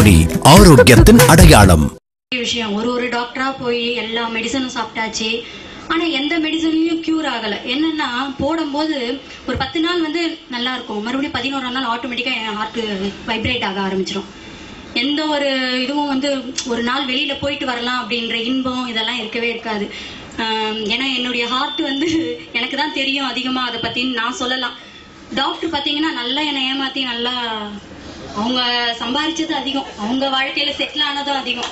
மருத்துவமனை ஆரோக்கியத்தின் அடையாளம் பெரிய விஷயம் ஒரு ஒரு டாக்டரா போய் எல்லா மெடிசனும் சாப்பிட்டாச்சு ஆனா எந்த மெடிசன்லயும் கியூர் ஆகல என்னன்னா போடும்போது ஒரு பத்து நாள் வந்து நல்லா இருக்கும் மறுபடியும் பதினோராம் நாள் ஆட்டோமேட்டிக்கா என் ஹார்ட் வைப்ரேட் ஆக ஆரம்பிச்சிடும் எந்த ஒரு இதுவும் வந்து ஒரு நாள் வெளியில போயிட்டு வரலாம் அப்படின்ற இன்பம் இதெல்லாம் இருக்கவே இருக்காது ஆம், ஏன்னா என்னுடைய ஹார்ட் வந்து எனக்கு தான் தெரியும் அதிகமா அதை பத்தின்னு நான் சொல்லலாம் டாக்டர் பாத்தீங்கன்னா நல்லா என்னை ஏமாத்தி நல்லா அவங்க சம்பாதிச்சது அதிகம் அவங்க வாழ்க்கையில செட்டில் ஆனதும் அதிகம்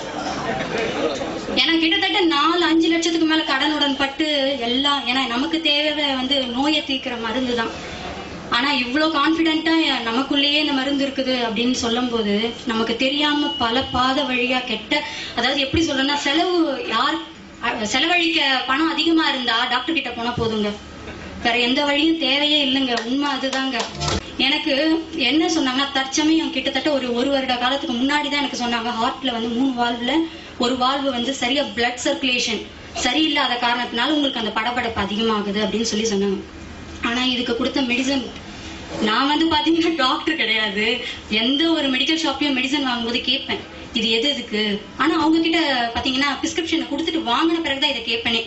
ஏன்னா கிட்டத்தட்ட நாலு அஞ்சு லட்சத்துக்கு மேல கடனுடன் பட்டு எல்லாம் ஏன்னா நமக்கு தேவை வந்து நோயை தீர்க்கிற மருந்து தான் ஆனா இவ்ளோ கான்பிடென்ட்டா நமக்குள்ளேயே இந்த மருந்து இருக்குது அப்படின்னு சொல்லும்போது நமக்கு தெரியாம பல பாத வழியா கெட்ட அதாவது எப்படி சொல்லணும்னா செலவு யார் அ- செலவழிக்க பணம் அதிகமா இருந்தா டாக்டர் கிட்ட போனா போதுங்க வேற எந்த வழியும் தேவையே இல்லைங்க உண்மை அதுதாங்க எனக்கு என்ன சொன்னாங்கன்னா தற்சமயம் கிட்டத்தட்ட ஒரு ஒரு வருட காலத்துக்கு முன்னாடி தான் எனக்கு சொன்னாங்க ஹார்ட்ல வந்து மூணு வால்வுல ஒரு வால்வு வந்து சரியா பிளட் சர்க்குலேஷன் சரியில்லாத காரணத்தினால உங்களுக்கு அந்த படபடப்பு அதிகமாகுது அப்படின்னு சொல்லி சொன்னாங்க ஆனா இதுக்கு கொடுத்த மெடிசன் நான் வந்து பாத்தீங்கன்னா டாக்டர் கிடையாது எந்த ஒரு மெடிக்கல் ஷாப்லயும் மெடிசன் வாங்கும்போது கேட்பேன் இது எது எதுக்கு ஆனா அவங்க கிட்ட பாத்தீங்கன்னா பிரிஸ்கிரிப்ஷனை கொடுத்துட்டு வாங்கின பிறகுதான் இதை கேட்பேனே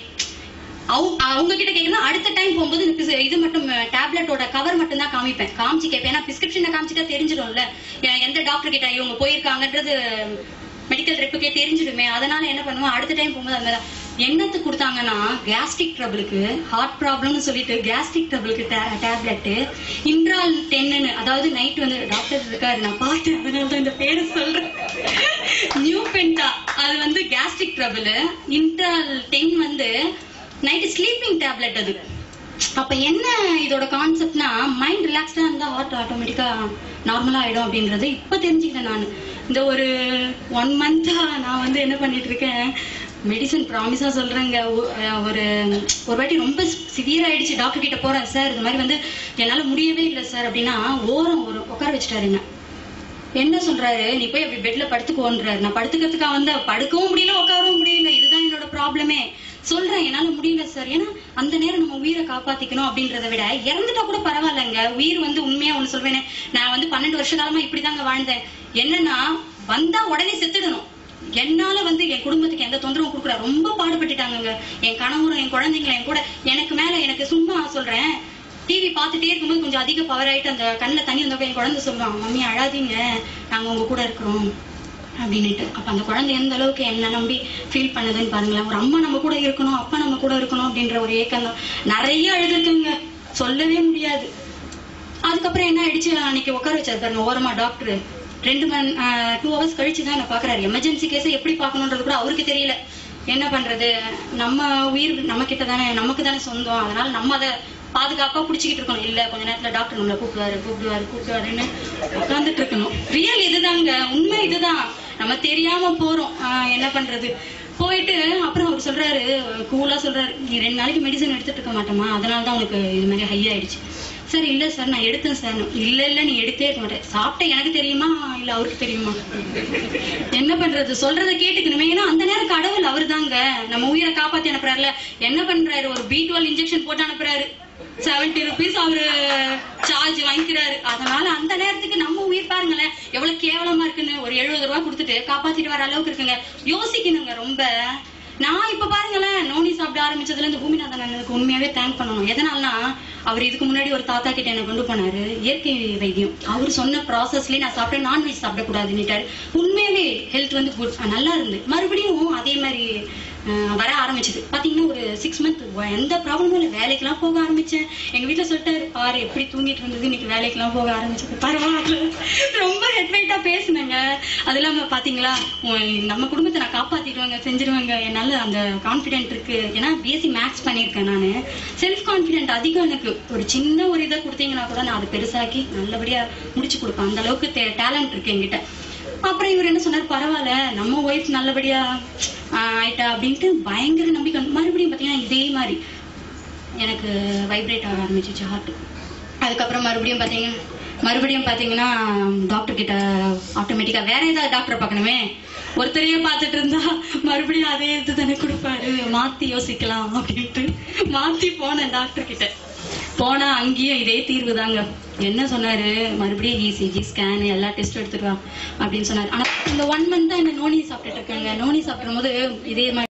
அவங்க அவங்க கிட்ட கேட்கணும் அடுத்த டைம் போகும்போது இந்த pres- இது மட்டும் டேப்லெட்டோட கவர் மட்டும் தான் காமிப்பேன் காமிச்சு கேட்பேன் ஏன்னா பிரிஸ்கிரிப்ஷனை காமிச்சிட்டா தெரிஞ்சிடும்ல எ- எந்த டாக்டர் கிட்ட இவங்க போயிருக்காங்கன்றது மெடிக்கல் ரெப்புக்கே தெரிஞ்சிடுமே அதனால என்ன பண்ணுவேன் அடுத்த டைம் போகும்போது அந்த என்னத்துக்கு கொடுத்தாங்கன்னா கேஸ்ட்ரிக் ட்ரபிளுக்கு ஹார்ட் ப்ராப்ளம்னு சொல்லிட்டு கேஸ்ட்ரிக் ட்ரபிளுக்கு டேப்லெட் இன்ட்ரால் டென்னு அதாவது நைட் வந்து டாக்டர் இருக்காரு நான் பார்த்தேன் அதனால தான் இந்த பேரை சொல்றேன் நியூ பென்டா அது வந்து கேஸ்ட்ரிக் ட்ரபிள் இன்ட்ரால் டென் வந்து நைட்டு ஸ்லீப்பிங் டேப்லெட் அது அப்ப என்ன இதோட கான்செப்ட்னா மைண்ட் ரிலாக்ஸ்டா இருந்தா ஹார்ட் ஆட்டோமேட்டிக்கா நார்மலா ஆயிடும் அப்படின்றது இப்ப தெரிஞ்சுக்கிட்டேன் நான் இந்த ஒரு ஒன் மந்தா நான் வந்து என்ன பண்ணிட்டு இருக்கேன் மெடிசன் ப்ராமிஸா சொல்றேங்க ஒ- அஹ் ஒரு ஒரு வாட்டி ரொம்ப சிவியர் ஆயிடுச்சு டாக்டர் கிட்ட போறேன் சார் இது மாதிரி வந்து என்னால முடியவே இல்லை சார் அப்படின்னா ஓரம் ஒரு உட்கார வச்சுட்டாருங்க என்ன சொல்றாரு நீ போய் அப்படி பெட்ல படுத்துக்கோன்றாரு நான் படுத்துக்கிறதுக்காக வந்த படுக்கவும் முடியல உட்காரவும் முடியல இதுதான் என்னோட ப்ராப்ளமே சொல்றேன் என்னால முடியல சார் ஏன்னா அந்த நேரம் நம்ம உயிரை காப்பாத்திக்கணும் அப்படின்றத விட இறந்துட்டா கூட பரவாயில்லைங்க உயிர் வந்து உண்மையா ஒண்ணு சொல்வேனே நான் வந்து பன்னெண்டு வருஷ காலமா இப்படிதாங்க வாழ்ந்தேன் என்னன்னா வந்தா உடனே செத்துடணும் என்னால வந்து என் குடும்பத்துக்கு எந்த தொந்தரவும் கொடுக்கல ரொம்ப பாடுபட்டுட்டாங்கங்க என் கணவரும் என் குழந்தைங்களும் என் கூட எனக்கு மேல எனக்கு சும்மா சொல்றேன் டிவி பார்த்துட்டே இருக்கும்போது கொஞ்சம் அதிக பவர் ஆயிட்டு அந்த கண்ணுல தண்ணி வந்தப்ப என் குழந்தை சொல்லுவான் மம்மி அழாதீங்க நாங்க உங்க கூட இருக்கிறோம் அப்படின்னுட்டு அப்ப அந்த குழந்தை எந்த அளவுக்கு என்ன நம்பி ஃபீல் பண்ணுதுன்னு பாருங்களேன் ஒரு அம்மா நம்ம கூட இருக்கணும் அப்பா நம்ம கூட இருக்கணும் அப்படின்ற ஒரு ஏக்கம் தான் நிறைய அழுதுக்குங்க சொல்லவே முடியாது அதுக்கப்புறம் என்ன ஆயிடுச்சு அன்னைக்கு உட்கார வச்சாரு பாருங்க ஓரமா டாக்டர் ரெண்டு மணி டூ ஹவர்ஸ் கழிச்சு தான் என்ன பாக்குறாரு எமர்ஜென்சி கேஸை எப்படி பார்க்கணுன்றது கூட அவருக்கு தெரியல என்ன பண்றது நம்ம உயிர் நம்ம கிட்ட தானே நமக்கு தானே சொந்தம் அதனால நம்ம அதை பாதுகாப்பா புடிச்சுக்கிட்டு இருக்கணும் இல்ல கொஞ்ச நேரத்துல டாக்டர் நம்மளை கூப்பிடுவாரு கூப்பிடுவாரு கூப்பிடுவாருன்னு உட்காந்துட்டு இருக்கணும் ரியல் இதுதாங்க உண்மை இதுதான் நம்ம தெரியாம போறோம் ஆஹ் என்ன பண்றது போயிட்டு அப்புறம் அவர் சொல்றாரு கூலா சொல்றாரு நீ ரெண்டு நாளைக்கு மெடிசன் எடுத்துட்டு இருக்க மாட்டோமா அதனால தான் உனக்கு இது மாதிரி ஹை ஆயிடுச்சு சார் இல்ல சார் நான் எடுத்தேன் சார் இல்ல இல்ல நீ எடுத்தே இருக்க மாட்டேன் சாப்பிட்ட எனக்கு தெரியுமா இல்ல அவருக்கு தெரியுமா என்ன பண்றது சொல்றத கேட்டுக்கணுமே ஏன்னா அந்த நேரம் கடவுள் அவர்தாங்க நம்ம உயிரை காப்பாத்தி அனுப்புறாருல என்ன பண்றாரு ஒரு பி டுவெல் இன்ஜெக்ஷன் போட்டு அனுப்புறாரு செவன்டி ருபீஸ் அவரு சார்ஜ் வாங்கிக்கிறாரு அதனால அந்த நேரத்துக்கு நம்ம உயிர் பாருங்களேன் எவ்வளவு கேவலமா இருக்குன்னு ஒரு எழுபது ரூபாய் கொடுத்துட்டு காப்பாத்திட்டு வர அளவுக்கு இருக்குங்க யோசிக்கணுங்க ரொம்ப நான் இப்ப பாருங்களேன் நோனி சாப்பிட ஆரம்பிச்சதுல இருந்து பூமிநாதன் அண்ணனுக்கு உண்மையாவே தேங்க் பண்ணணும் எதனாலனா அவர் இதுக்கு முன்னாடி ஒரு தாத்தா கிட்ட என்ன கொண்டு போனாரு இயற்கை வைத்தியம் அவர் சொன்ன ப்ராசஸ்லயே நான் சாப்பிட்டேன் நான்வெஜ் சாப்பிடக்கூடாதுன்னுட்டாரு உண்மையாவே ஹெல்த் வந்து குட் நல்லா இருந்து மறுபடியும் அதே மாதிரி அஹ், வர ஆரம்பிச்சது பாத்தீங்கன்னா ஒரு சிக்ஸ் மந்த் எந்த ப்ராப்ளமும் இல்லை வேலைக்கெல்லாம் போக ஆரம்பிச்சேன் எங்க வீட்டுல சொல்லிட்டாரு பாரு எப்படி தூங்கிட்டு இருந்தது இன்னைக்கு வேலைக்கெல்லாம் போக ஆரம்பிச்சது பரவாயில்ல ரொம்ப ஹெட் வெயிட்டா பேசுனேங்க அது இல்லாம பாத்தீங்களா உன் நம்ம குடும்பத்தை நான் காப்பாத்திடுவேங்க செஞ்சிருவேங்க என்னால அந்த கான்பிடென்ட் இருக்கு ஏன்னா பிஎஸ்சி மேக்ஸ் பண்ணியிருக்கேன் நானு செல்ஃப் கான்பிடென்ட் அதிகம் எனக்கு ஒரு சின்ன ஒரு இதை கொடுத்தீங்கன்னா கூட நான் அதை பெருசாக்கி நல்லபடியா முடிச்சு கொடுப்பேன் அந்த அளவுக்கு டேலண்ட் இருக்கு என்கிட்ட அப்புறம் இவர் என்ன சொன்னார் பரவாயில்ல நம்ம ஒய்ஃப் நல்லபடியா ஆஹ், ஆயிட்டா அப்படின்ட்டு பயங்கர நம்பிக்கை வந்து மறுபடியும் பாத்தீங்கன்னா இதே மாதிரி எனக்கு வைப்ரேட் ஆக ஆரம்பிச்சிச்சு ஹார்ட் அதுக்கப்புறம் மறுபடியும் பாத்தீங்கன்னா மறுபடியும் பாத்தீங்கன்னா டாக்டர் கிட்ட ஆட்டோமேட்டிக்கா வேற ஏதாவது டாக்டர் பார்க்கணுமே ஒருத்தரையே பார்த்துட்டு இருந்தா மறுபடியும் அதே இது தானே கொடுப்பாரு மாத்தி யோசிக்கலாம் அப்படின்ட்டு மாத்தி போனேன் டாக்டர் கிட்ட போனா அங்கேயும் இதே தீர்வு தாங்க என்ன சொன்னாரு மறுபடியும் இசிஜி ஸ்கேன் எல்லா டெஸ்ட் எடுத்துட்டு வா அப்படின்னு சொன்னாரு ஆனா இந்த ஒன் மந்த் தான் இந்த நோனி சாப்பிட்டுட்டு இருக்கேங்க நோனி சாப்பிடும் போது இதே மாதிரி